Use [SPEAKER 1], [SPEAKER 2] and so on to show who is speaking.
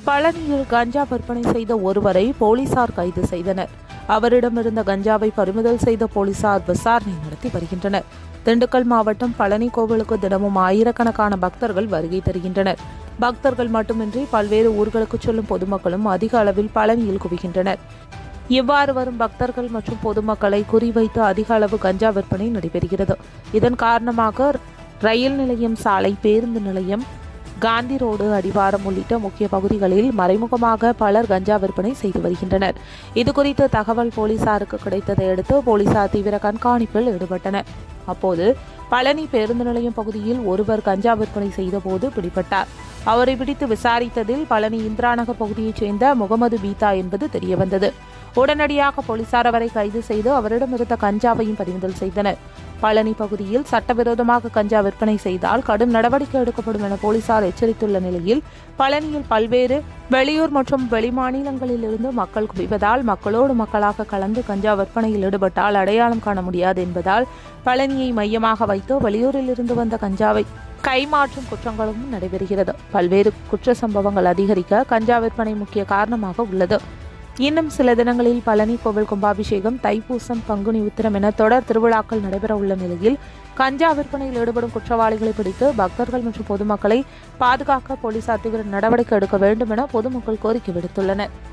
[SPEAKER 1] பழனியில் கஞ்சா விற்பனை செய்த ஒருவரை போலீசார் கைது செய்தனர் அவரிடமிருந்த கஞ்சாவை பறிமுதல் செய்த போலீசார் விசாரணை நடத்தி வருகின்றனர் திண்டுக்கல் மாவட்டம் பழனி கோவிலுக்கு தினமும் ஆயிரக்கணக்கான பக்தர்கள் வருகை தருகின்றனர் பக்தர்கள் மட்டுமின்றி பல்வேறு ஊர்களுக்கு செல்லும் பொதுமக்களும் அதிக அளவில் பழனியில் குவிகின்றனர் இவ்வாறு வரும் பக்தர்கள் மற்றும் பொதுமக்களை குறிவைத்து அதிக அளவு கஞ்சா விற்பனை நடைபெறுகிறது இதன் காரணமாக ரயில் நிலையம் சாலை பேருந்து நிலையம் காந்தி ரோடு அடிவாரம் உள்ளிட்ட முக்கிய பகுதிகளில் மறைமுகமாக பலர் கஞ்சா விற்பனை செய்து வருகின்றனர் இதுகுறித்து தகவல் போலீசாருக்கு கிடைத்ததை அடுத்து போலீசார் தீவிர கண்காணிப்பில் ஈடுபட்டனர் அப்போது பழனி பேருந்து நிலையம் பகுதியில் ஒருவர் கஞ்சா விற்பனை செய்தபோது பிடிபட்டார் அவரை பிடித்து விசாரித்ததில் பழனி இந்திரா நகர் பகுதியைச் சேர்ந்த முகமது பீதா என்பது தெரியவந்தது உடனடியாக போலீசார் அவரை கைது செய்து அவரிடமிருந்த கஞ்சாவையும் பறிமுதல் செய்தனர் பழனி பகுதியில் சட்டவிரோதமாக கஞ்சா விற்பனை செய்தால் கடும் நடவடிக்கை எடுக்கப்படும் என போலீசார் எச்சரித்துள்ள நிலையில் பழனியில் பல்வேறு வெளியூர் மற்றும் வெளிமாநிலங்களிலிருந்து மக்கள் குவிவதால் மக்களோடு மக்களாக கலந்து கஞ்சா விற்பனையில் ஈடுபட்டால் அடையாளம் காண முடியாது என்பதால் பழனியை மையமாக வைத்து வெளியூரிலிருந்து வந்த கஞ்சாவை கைமாற்றும் குற்றங்களும் நடைபெறுகிறது பல்வேறு குற்ற சம்பவங்கள் அதிகரிக்க கஞ்சா விற்பனை முக்கிய காரணமாக உள்ளது இன்னும் சில தினங்களில் பழனி கோவில் கும்பாபிஷேகம் தைப்பூசம் பங்குனி உத்திரம் என தொடர் திருவிழாக்கள் நடைபெற உள்ள நிலையில் கஞ்சா விற்பனையில் ஈடுபடும் குற்றவாளிகளை பிடித்து பக்தர்கள் மற்றும் பொதுமக்களை பாதுகாக்க போலீசார் தீவிர நடவடிக்கை எடுக்க வேண்டும் என பொதுமக்கள் கோரிக்கை விடுத்துள்ளனர்